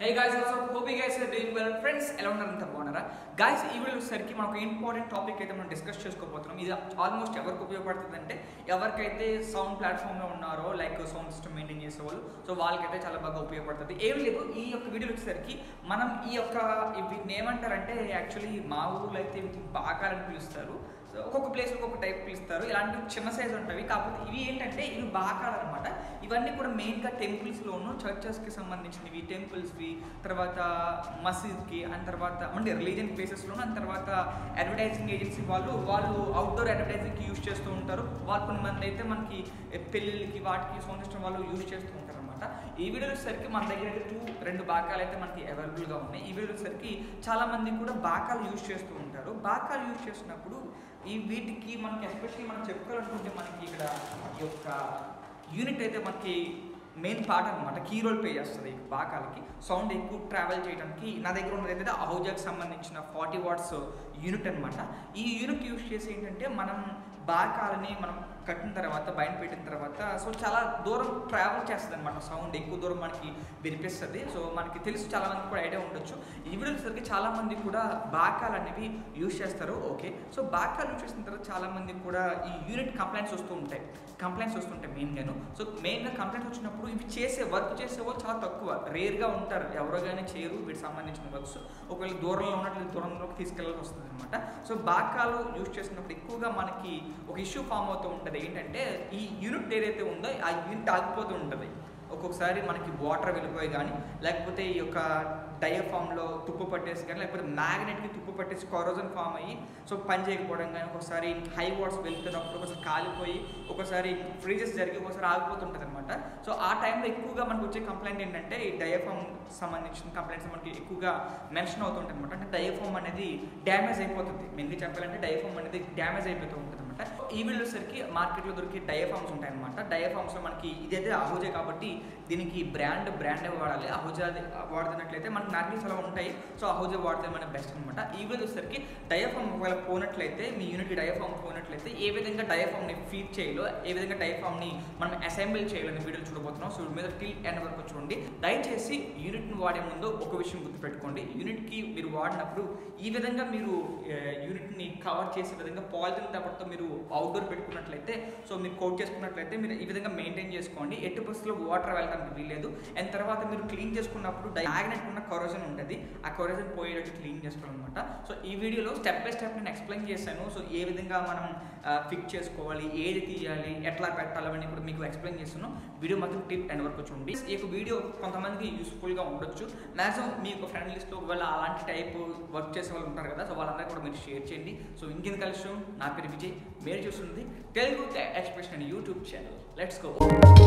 high guys also hope you guys are doing well friends ఎలా ఉన్నారు అంత బాగున్నారా గాయస్ ఈ వీడియో వచ్చేసరికి మనకు ఇంపార్టెంట్ టాపిక్ అయితే మనం డిస్కస్ చేసుకోబోతున్నాం ఇది ఆల్మోస్ట్ ఎవరికి ఉపయోగపడుతుంది అంటే ఎవరికైతే సౌండ్ ప్లాట్ఫామ్లో ఉన్నారో లైక్ సౌండ్ సిస్టమ్ మెయింటైన్ చేసే వాళ్ళు సో వాళ్ళకైతే చాలా బాగా ఉపయోగపడుతుంది ఏం లేదు ఈ యొక్క వీడియో వచ్చేసరికి మనం ఈ యొక్క వీటిని ఏమంటారంటే యాక్చువల్లీ మా ఊళ్ళో అయితే వీటిని బాకాలని పిలుస్తారు సో ఒక్కొక్క ప్లేస్ ఒక్కొక్క టైప్ పిలుస్తారు ఇలాంటి చిన్న సైజ్ ఉంటాయి కాకపోతే ఇవి ఏంటంటే ఇవి బాకాలు అనమాట ఇవన్నీ కూడా మెయిన్గా టెంపుల్స్లోను చర్చెస్కి సంబంధించినవి టెంపుల్స్వి తర్వాత మసీద్కి అండ్ తర్వాత అంటే రిలీజియన్ ప్లేసెస్లోను అండ్ తర్వాత అడ్వర్టైజింగ్ ఏజెన్సీ వాళ్ళు వాళ్ళు అవుట్డోర్ అడ్వర్టైజింగ్కి యూజ్ చేస్తూ ఉంటారు వాళ్ళు కొన్ని మంది అయితే మనకి పెళ్ళిళ్ళకి వాటికి సౌండ్ సిస్టమ్ వాళ్ళు యూజ్ చేస్తూ ఉంటారు అనమాట ఈ వీడియో వచ్చేసరికి మన దగ్గర అయితే టూ రెండు బాకాలు అయితే మనకి అవైలబుల్గా ఉన్నాయి ఈ వీడియో వచ్చేసరికి చాలా మంది కూడా బాకాలు యూజ్ చేస్తూ ఉంటారు బాకాలు యూజ్ చేసినప్పుడు ఈ వీటికి మనకి ఎస్పెషల్లీ మనం చెప్పుకోవాలనుకుంటే మనకి ఇక్కడ ఈ యొక్క యూనిట్ అయితే మనకి మెయిన్ పార్ట్ అనమాట కీ రోల్ ప్లే చేస్తుంది ఈ బాకాలకి సౌండ్ ఎక్కువ ట్రావెల్ చేయడానికి నా దగ్గర ఉన్నది అయితే అహోజాకి సంబంధించిన ఫార్టీ వాట్స్ యూనిట్ అనమాట ఈ యూనిట్ యూస్ చేసి ఏంటంటే మనం బాకాలని మనం కట్టిన తర్వాత బయట పెట్టిన తర్వాత సో చాలా దూరం ట్రావెల్ చేస్తుంది అనమాట సౌండ్ ఎక్కువ దూరం మనకి వినిపిస్తుంది సో మనకి తెలుసు చాలా మంది కూడా ఐడియా ఉండొచ్చు ఈ వీడియోసరికి చాలా మంది కూడా బాకాలు అనేవి యూజ్ చేస్తారు ఓకే సో బాకాలు యూజ్ చేసిన తర్వాత చాలా మంది కూడా ఈ యూనిట్ కంప్లైంట్స్ వస్తూ ఉంటాయి కంప్లైంట్స్ వస్తుంటాయి మెయిన్గాను సో మెయిన్గా కంప్లైంట్స్ వచ్చినప్పుడు ఇవి చేసే వర్క్ చేసే వాళ్ళు చాలా తక్కువ రేర్గా ఉంటారు ఎవరో కానీ చేయరు వీటికి సంబంధించిన వర్క్స్ ఒకవేళ దూరంలో ఉన్నట్లు దూరంలోకి తీసుకెళ్ళాల్సి వస్తుంది అనమాట సో బాకాలు యూజ్ చేసినప్పుడు ఎక్కువగా మనకి ఒక ఇష్యూ ఫామ్ అవుతూ ఉంటుంది ఏంటంటే ఈ యూనిట్ ఏదైతే ఉందో ఆ యూనిట్ ఆగిపోతూ ఉంటుంది ఒక్కొక్కసారి మనకి వాటర్ వెళ్ళిపోయి కానీ లేకపోతే ఈ యొక్క డయాఫామ్లో తుప్పు పట్టేసి కానీ లేకపోతే మ్యాగ్నెట్కి తుప్పు పట్టేసి కొరోజన్ ఫామ్ అయ్యి సో పని చేయకపోవడం కానీ ఒకసారి హై వాట్స్ వెళ్తున్నప్పుడు ఒకసారి కాలిపోయి ఒకసారి ఫ్రీజెస్ జరిగి ఒకసారి ఆగిపోతుంటుంది అనమాట సో ఆ టైంలో ఎక్కువగా మనకు వచ్చే కంప్లైంట్ ఏంటంటే ఈ డయాఫామ్ సంబంధించిన కంప్లైంట్స్ మనకి ఎక్కువగా మెన్షన్ అవుతుంటాయి అనమాట అంటే డయాఫామ్ అనేది డ్యామేజ్ అయిపోతుంది మెయిన్గా చెప్పాలంటే డయాఫామ్ అనేది డ్యామేజ్ అయిపోతూ ఉంటుంది అనమాట ఈ వీళ్ళసరికి మార్కెట్లో దొరికే డయాఫామ్స్ ఉంటాయి అనమాట డయాఫామ్స్లో మనకి ఇదైతే అహోజే కాబట్టి దీనికి బ్రాండ్ బ్రాండే వాడాలి అహోజా వాడుతున్నట్లయితే మనకి నార్మల్స్ అలా ఉంటాయి సో అహోజా వాడితే మన బెస్ట్ అనమాట ఈ వీళ్ళు వచ్చేసరికి డయాఫామ్ ఒకవేళ పోనట్లయితే మీ యూనిట్ డయాఫామ్ పోయినట్లయితే ఏ విధంగా డయాఫామ్ని ఫీడ్ చేయాలో ఏ విధంగా డయాఫామ్ని మనం అసెంబ్లీ చేయాలని వీడియోలు చూడబోతున్నాం సో మీద టిల్ ఎండ్ వరకు చూడండి దయచేసి యూనిట్ని వాడే ముందు ఒక విషయం గుర్తుపెట్టుకోండి యూనిట్కి మీరు వాడినప్పుడు ఈ విధంగా మీరు యూనిట్ని కవర్ చేసే విధంగా పాలిథిన్ పేపర్తో మీరు అవుట్డోర్ పెట్టుకున్నట్లయితే సో మీరు కోట్ చేసుకున్నట్లయితే మీరు ఈ విధంగా మెయింటైన్ చేసుకోండి ఎట్టి పరిస్థితుల్లో వాటర్ వెళ్ళడానికి వీల్లేదు అండ్ తర్వాత మీరు క్లీన్ చేసుకున్నప్పుడు మ్యాగ్నెట్ ఉన్న కొరోజన్ ఉంటుంది ఆ కొరోజన్ పోయేటట్టు క్లీన్ చేసుకోవాలన్నమాట సో ఈ వీడియోలో స్టెప్ బై స్టెప్ నేను ఎక్స్ప్లెయిన్ చేశాను సో ఏ విధంగా మనం ఫిక్స్ చేసుకోవాలి ఏది తీయాలి ఎట్లా పెట్టాలి అవన్నీ కూడా మీకు ఎక్స్ప్లెయిన్ చేస్తున్నాను వీడియో మాత్రం టిప్ ఎండ్ వరకు చూడండి ఈ యొక్క వీడియో కొంతమందికి యూస్ఫుల్గా ఉండొచ్చు మ్యాక్సిమం మీ యొక్క ఫ్రెండ్ లిస్ట్లో ఒకవేళ అలాంటి టైప్ వర్క్ చేసే వాళ్ళు ఉంటారు కదా సో వాళ్ళందరూ కూడా మీరు షేర్ చేయండి సో ఇంకెందుకు కలిసి నా పేరు విజయ్ మీరు చూస్తుంది Telugu expression YouTube channel let's go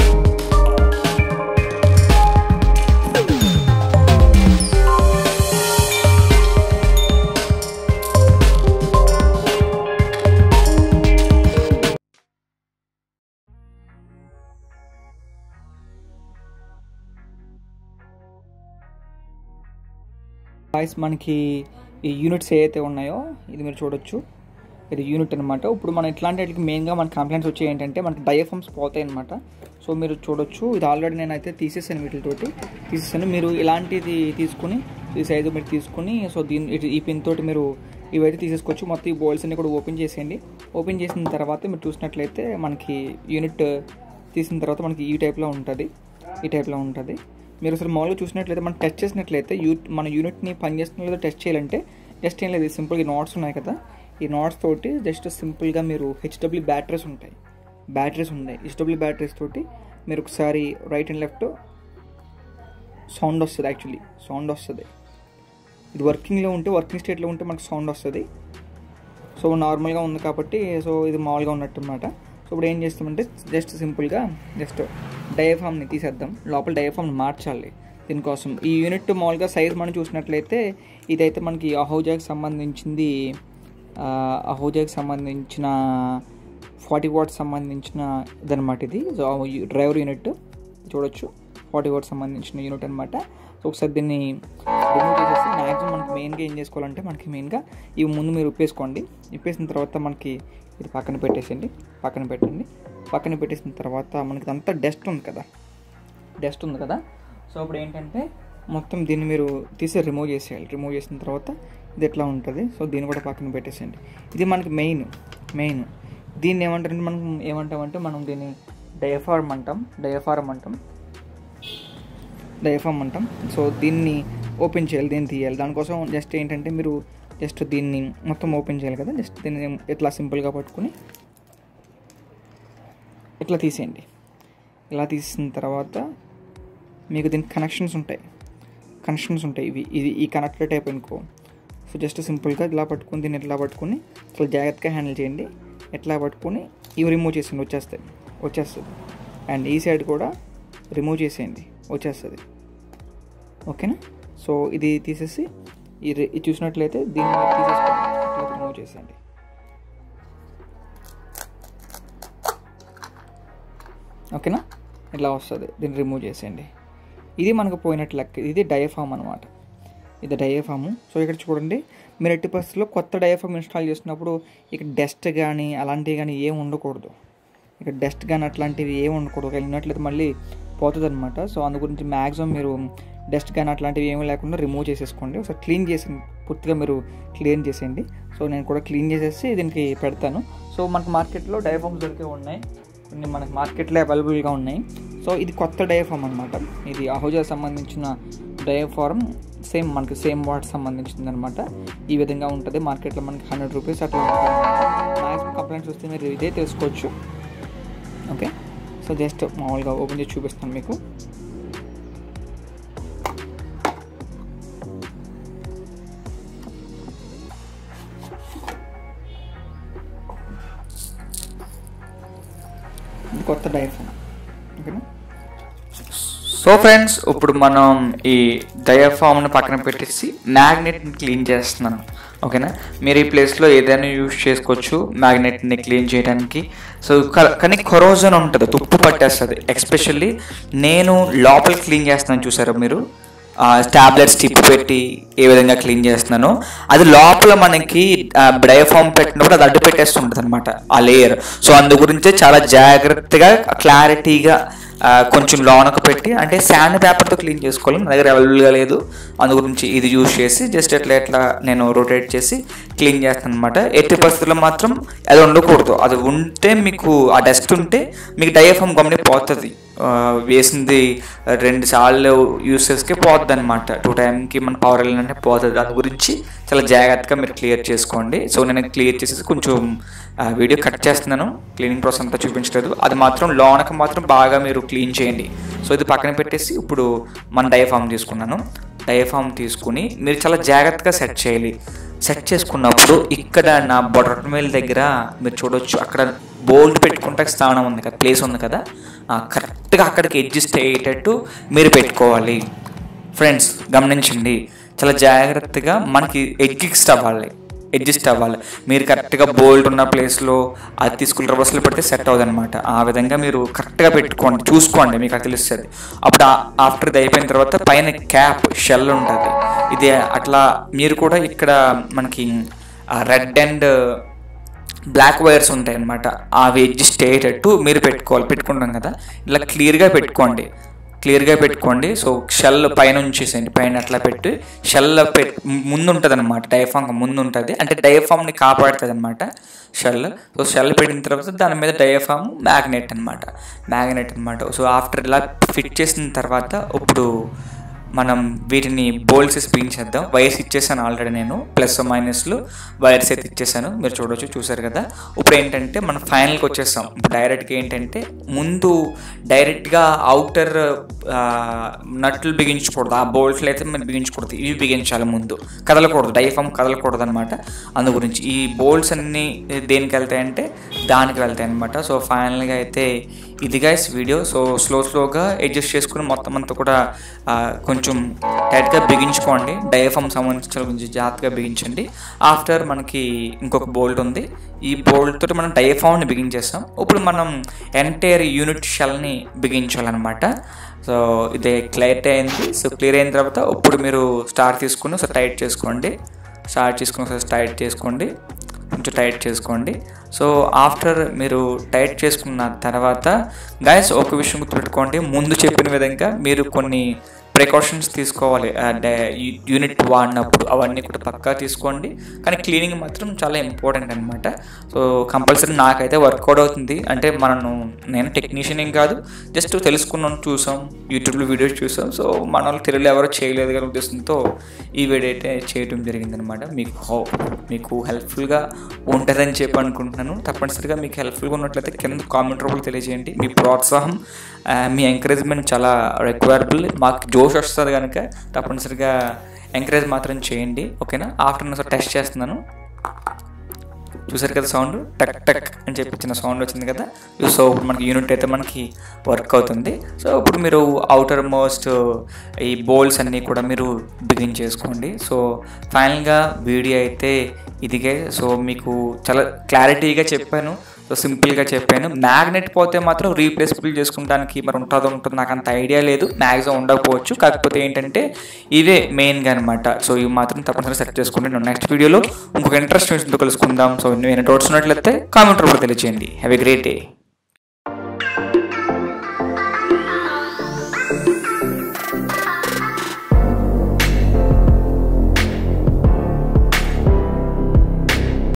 guys మనకి ఈ యూనిట్స్ ఏవైతే ఉన్నాయో ఇది మీరు చూడొచ్చు ఇది యూనిట్ అనమాట ఇప్పుడు మనం ఇట్లాంటి వాటికి మెయిన్గా మన కంప్లైంట్స్ వచ్చాయి ఏంటంటే మనకి డయాఫామ్స్ పోతాయి అనమాట సో మీరు చూడొచ్చు ఇది ఆల్రెడీ నేనైతే తీసేసాను వీటితోటి తీసేసాను మీరు ఇలాంటిది తీసుకుని ఈ సైజు మీరు తీసుకుని సో దీని ఇటు- ఈ పిన్ తోటి మీరు ఇవైతే తీసేసుకోవచ్చు మొత్తం ఈ బోల్స్ అన్ని కూడా ఓపెన్ చేసేయండి ఓపెన్ చేసిన తర్వాత మీరు చూసినట్లయితే మనకి యూనిట్ తీసిన తర్వాత మనకి ఈ టైప్లో ఉంటుంది ఈ టైప్లో ఉంటుంది మీరు అసలు మామూలుగా చూసినట్లయితే మనం టెస్ట్ చేసినట్లయితే యూ మన యూనిట్ని పనిచేస్తున్న లేదో టెస్ట్ చేయాలంటే జస్ట్ ఏం లేదు సింపుల్గా నోట్స్ ఉన్నాయి కదా ఈ నోట్స్ తోటి జస్ట్ సింపుల్గా మీరు హెచ్డబ్ల్యూ బ్యాటరీస్ ఉంటాయి బ్యాటరీస్ ఉన్నాయి హెచ్డబ్ల్యూ బ్యాటరీస్ తోటి మీరు ఒకసారి రైట్ అండ్ లెఫ్ట్ సౌండ్ వస్తుంది యాక్చువల్లీ సౌండ్ వస్తుంది ఇది వర్కింగ్లో ఉంటే వర్కింగ్ స్టేట్లో ఉంటే మనకు సౌండ్ వస్తుంది సో నార్మల్గా ఉంది కాబట్టి సో ఇది మామూలుగా ఉన్నట్టు అనమాట సో ఇప్పుడు ఏం చేస్తామంటే జస్ట్ సింపుల్గా జస్ట్ డయాఫామ్ని తీసేద్దాం లోపల డయాఫామ్ని మార్చాలి దీనికోసం ఈ యూనిట్ మామూలుగా సైజ్ మనం చూసినట్లయితే ఇదైతే మనకి అహోజాకి సంబంధించింది ఆ, అహోజాకి సంబంధించిన ఫార్టీ వాట్స్ సంబంధించిన ఇదనమాట ఇది సో డ్రైవర్ యూనిట్ చూడొచ్చు ఫార్టీ వాట్స్ సంబంధించిన యూనిట్ అనమాట సో ఒకసారి దీన్ని రిమూవ్ చేసేసి మ్యాక్సిమం మనకి మెయిన్గా ఏం చేసుకోవాలంటే మనకి మెయిన్గా ఇవి ముందు మీరు ఉప్పేసుకోండి ఉప్పేసిన తర్వాత మనకి ఇది పక్కన పెట్టేసండి పక్కన పెట్టండి పక్కన పెట్టేసిన తర్వాత మనకి అంతా డస్ట్ ఉంది కదా డస్ట్ ఉంది కదా సో ఇప్పుడు ఏంటంటే మొత్తం దీన్ని మీరు తీసి రిమూవ్ చేసేయాలి రిమూవ్ చేసిన తర్వాత ఇది ఎట్లా ఉంటుంది సో దీన్ని కూడా పక్కన పెట్టేసేయండి ఇది మనకి మెయిన్ మెయిన్ దీన్ని ఏమంటారంటే మనం ఏమంటామంటే మనం దీన్ని డయఫార్మ్ అంటాం డయఫార్మ్ అంటాం డయఫామ్ అంటాం సో దీన్ని ఓపెన్ చేయాలి దీన్ని తీయాలి దానికోసం జస్ట్ ఏంటంటే మీరు జస్ట్ దీన్ని మొత్తం ఓపెన్ చేయాలి కదా జస్ట్ దీన్ని ఇట్లా సింపుల్గా పట్టుకుని ఇట్లా తీసేయండి ఇలా తీసిన తర్వాత మీకు దీనికి కనెక్షన్స్ ఉంటాయి కనెక్షన్స్ ఉంటాయి ఇవి ఇది ఈ కనెక్టర్ టైప్ అనుకో సో జస్ట్ సింపుల్గా ఇలా పట్టుకుని దీన్ని ఇట్లా పట్టుకుని చాలా జాగ్రత్తగా హ్యాండిల్ చేయండి ఎట్లా పట్టుకుని ఇవి రిమూవ్ చేసేయండి వచ్చేస్తాయి వచ్చేస్తుంది అండ్ ఈ సైడ్ కూడా రిమూవ్ చేసేయండి వచ్చేస్తుంది ఓకేనా సో ఇది తీసేసి ఇది ఇది చూసినట్లయితే దీన్ని తీసేసుకోండి ఇట్లా రిమూవ్ చేసేయండి ఓకేనా ఇట్లా వస్తుంది దీన్ని రిమూవ్ చేసేయండి ఇది మనకు పోయినట్టు లెక్క ఇది డయఫామ్ అనమాట ఇది డయఫాము సో ఇక్కడ చూడండి మీరు ఎట్టి పరిస్థితుల్లో కొత్త డయఫామ్ ఇన్స్టాల్ చేసినప్పుడు ఇక్కడ డస్ట్ కానీ అలాంటివి కానీ ఏం ఉండకూడదు ఇక్కడ డస్ట్ కానీ అట్లాంటివి ఏం ఉండకూడదు ఒకవేళ ఉన్నట్లయితే మళ్ళీ పోతుంది అనమాట సో అందు గురించి మ్యాక్సిమం మీరు డస్ట్ కానీ అట్లాంటివి ఏమీ లేకుండా రిమూవ్ చేసేసుకోండి ఒకసారి క్లీన్ చేసి పూర్తిగా మీరు క్లీన్ చేసేయండి సో నేను కూడా క్లీన్ చేసేసి దీనికి పెడతాను సో మనకు మార్కెట్లో డయఫామ్స్ దొరికే ఉన్నాయి కొన్ని మనకి మార్కెట్లో అవైలబుల్గా ఉన్నాయి సో ఇది కొత్త డయఫామ్ అనమాట ఇది అహోజా సంబంధించిన డయఫార్మ్ సేమ్ మనకి సేమ్ వాట్ సంబంధించింది అనమాట ఈ విధంగా ఉంటుంది మార్కెట్లో మనకి హండ్రెడ్ రూపీస్ అట్లా మ్యాక్సిమం కంప్లైంట్స్ వస్తే మీరు ఇదే తెలుసుకోవచ్చు ఓకే సో జస్ట్ మామూలుగా ఓపెన్ చేసి చూపిస్తాను మీకు ఇది కొత్త డయఫామ్ ఓకేనా సో ఫ్రెండ్స్ ఇప్పుడు మనం ఈ డయాఫామ్ను పక్కన పెట్టేసి మ్యాగ్నెట్ని క్లీన్ చేస్తున్నాను ఓకేనా మీరు ఈ ప్లేస్లో ఏదైనా యూజ్ చేసుకోవచ్చు మ్యాగ్నెట్ని క్లీన్ చేయడానికి సో క- కానీ కొరోజన్ ఉంటుంది తుప్పు పట్టేస్తుంది ఎస్పెషల్లీ నేను లోపల క్లీన్ చేస్తున్నాను చూసారా మీరు టాబ్లెట్స్ టిప్ పెట్టి ఏ విధంగా క్లీన్ చేస్తున్నానో అది లోపల మనకి డయఫామ్ పెట్టినప్పుడు అది అడ్డు పెట్టేస్తుంటుంది అనమాట ఆ లేయర్ సో అందు గురించే చాలా జాగ్రత్తగా క్లారిటీగా ఆ, కొంచెం లోనకు పెట్టి అంటే శాండ్ పేపర్తో క్లీన్ చేసుకోవాలి నా దగ్గర అవైలబుల్గా లేదు అందు గురించి ఇది యూజ్ చేసి జస్ట్ ఎట్లా ఎట్లా నేను రొటేట్ చేసి క్లీన్ చేస్తాను అనమాట ఎట్టి పరిస్థితుల్లో మాత్రం అది ఉండకూడదు అది ఉంటే మీకు ఆ డస్ట్ ఉంటే మీకు డయాఫామ్ గమ్ని పోతుంది ఆ, వేసింది రెండు సార్లు యూసెస్కి పోతుంది అనమాట టూ టైంకి మన పవర్ వెళ్ళినంటే పోతుంది దాని గురించి చాలా జాగ్రత్తగా మీరు క్లియర్ చేసుకోండి సో నేను క్లియర్ చేసేసి కొంచెం ఆ, వీడియో కట్ చేస్తున్నాను క్లీనింగ్ ప్రాసెస్ అంతా చూపించలేదు అది మాత్రం లోనకి మాత్రం బాగా మీరు క్లీన్ చేయండి సో ఇది పక్కన పెట్టేసి ఇప్పుడు మన డయఫామ్ తీసుకున్నాను డయఫామ్ తీసుకుని మీరు చాలా జాగ్రత్తగా సెట్ చేయాలి సెట్ చేసుకున్నప్పుడు ఇక్కడ నా బొటర్మేల్ దగ్గర మీరు చూడొచ్చు అక్కడ బోల్ట్ పెట్టుకుంటే స్థానం ఉంది కదా ప్లేస్ ఉంది కదా కరెక్ట్గా అక్కడికి అడ్జస్ట్ అయ్యేటట్టు మీరు పెట్టుకోవాలి ఫ్రెండ్స్ గమనించండి చాలా జాగ్రత్తగా మనకి అడ్జస్ట్ అవ్వాలి అడ్జస్ట్ అవ్వాలి మీరు కరెక్ట్గా బోల్ట్ ఉన్న ప్లేస్లో అది తీసుకుని రివర్స్లో పెడితే సెట్ అవ్వదు అనమాట ఆ విధంగా మీరు కరెక్ట్గా పెట్టుకోండి చూసుకోండి మీకు అది తెలుస్తుంది అప్పుడు ఆఫ్టర్ ఇది అయిపోయిన తర్వాత పైన క్యాప్ షెల్ ఉంటుంది ఇది అట్లా మీరు కూడా ఇక్కడ మనకి రెడ్ అండ్ బ్లాక్ వైర్స్ ఉంటాయి అనమాట అవి అడ్జస్ట్ అయ్యేటట్టు మీరు పెట్టుకోవాలి పెట్టుకుంటాం కదా ఇలా క్లియర్గా పెట్టుకోండి క్లియర్గా పెట్టుకోండి సో షెల్ పైన ఉంచేసేయండి పైన అట్లా పెట్టి షెల్ పెట్ ముందు ఉంటుంది అనమాట డైఫామ్ ముందు ఉంటుంది అంటే డైఫామ్ని కాపాడుతుంది అనమాట షెల్ సో షెల్ పెట్టిన తర్వాత దాని మీద డైఫామ్ మ్యాగ్నెట్ అనమాట మ్యాగ్నెట్ అనమాట సో ఆఫ్టర్ ఇలా ఫిట్ చేసిన తర్వాత ఇప్పుడు మనం వీటిని బోల్స్ స్పిన్ చేద్దాం వైర్స్ ఇచ్చేసాను ఆల్రెడీ నేను ప్లస్ మైనస్లు వైర్స్ అయితే ఇచ్చేసాను మీరు చూడొచ్చు చూసారు కదా ఇప్పుడు ఏంటంటే మనం ఫైనల్కి వచ్చేస్తాం ఇప్పుడు డైరెక్ట్గా ఏంటంటే ముందు డైరెక్ట్గా అవుటర్ నట్లు బిగించకూడదు ఆ బోల్ట్లు అయితే మనం బిగించకూడదు ఇవి బిగించాలి ముందు కదలకూడదు డైఫామ్ కదలకూడదు అనమాట అందు గురించి ఈ బోల్ట్స్ అన్నీ దేనికి వెళ్తాయంటే దానికి వెళ్తాయి అనమాట సో ఫైనల్గా అయితే ఇది గైస్ వీడియో సో స్లో స్లోగా అడ్జస్ట్ చేసుకుని మొత్తం అంతా కూడా ఆ, కొంచెం టైట్గా బిగించుకోండి డయాఫామ్ సంబంధించిన కొంచెం జాగ్రత్తగా బిగించండి ఆఫ్టర్ మనకి ఇంకొక బోల్ట్ ఉంది ఈ బోల్ట్ తోటి మనం డయాఫామ్ని బిగించేస్తాం ఇప్పుడు మనం ఎంటైర్ యూనిట్ షెల్ని బిగించాలన్నమాట సో ఇది క్లియర్ అయింది సో క్లియర్ అయిన తర్వాత ఇప్పుడు మీరు స్టార్ తీసుకుని ఒకసారి టైట్ చేసుకోండి స్టార్ట్ చేసుకుని ఒకసారి టైట్ చేసుకోండి కొంచెం టైట్ చేసుకోండి సో ఆఫ్టర్ మీరు టైట్ చేసుకున్న తర్వాత గాయస్ ఒక విషయం గుర్తుపెట్టుకోండి ముందు చెప్పిన విధంగా మీరు కొన్ని ప్రికాషన్స్ తీసుకోవాలి అంటే యూనిట్ వాడినప్పుడు అవన్నీ కూడా పక్కా తీసుకోండి కానీ క్లీనింగ్ మాత్రం చాలా ఇంపార్టెంట్ అనమాట సో కంపల్సరీ నాకైతే వర్కౌట్ అవుతుంది అంటే మనను నేను టెక్నీషియన్ ఏం కాదు జస్ట్ తెలుసుకున్నాం చూసాం యూట్యూబ్లో వీడియోస్ చూసాం సో మన వాళ్ళు తెలుగులో ఎవరో చేయలేదు కానీ ఉద్దేశంతో ఈ వీడియో అయితే చేయడం జరిగిందనమాట మీకు హో మీకు హెల్ప్ఫుల్గా ఉంటుందని చెప్పి అనుకుంటున్నాను తప్పనిసరిగా మీకు హెల్ప్ఫుల్గా ఉన్నట్లయితే కింద కామెంట్ రూపంలో తెలియజేయండి మీ ప్రోత్సాహం ఆ, మీ ఎంకరేజ్మెంట్ చాలా రిక్వైరబుల్ మాకు జోష్ వస్తుంది కనుక తప్పనిసరిగా ఎంకరేజ్ మాత్రం చేయండి ఓకేనా ఆఫ్టర్నూన్ సార్ టెస్ట్ చేస్తున్నాను చూసారు కదా సౌండ్ టక్ టక్ అని చెప్పి చిన్న సౌండ్ వచ్చింది కదా సో ఇప్పుడు మనకి యూనిట్ అయితే మనకి వర్క్ అవుతుంది సో ఇప్పుడు మీరు అవుటర్ మోస్ట్ ఈ బోల్స్ అన్నీ కూడా మీరు బిగిన్ చేసుకోండి సో ఫైనల్గా వీడియో అయితే ఇదిగే సో మీకు చాలా క్లారిటీగా చెప్పాను సో సింపుల్గా చెప్పాను మ్యాగ్నెట్ పోతే మాత్రం రీప్లేసబుల్ చేసుకుంటానికి మరి ఉంటుందో ఉంటుంది నాకు అంత ఐడియా లేదు మ్యాక్సిమం ఉండకపోవచ్చు కాకపోతే ఏంటంటే ఇవే మెయిన్గా అనమాట సో ఇవి మాత్రం తప్పనిసరిగా సెట్ చేసుకోండి నేను నెక్స్ట్ వీడియోలో ఇంకొక ఇంట్రెస్ట్ కలుసుకుందాం సో నేను డౌట్స్ ఉన్నట్లయితే కామెంట్ రూపంలో తెలియజేయండి హ్యావ్ ఎ గ్రేట్ డే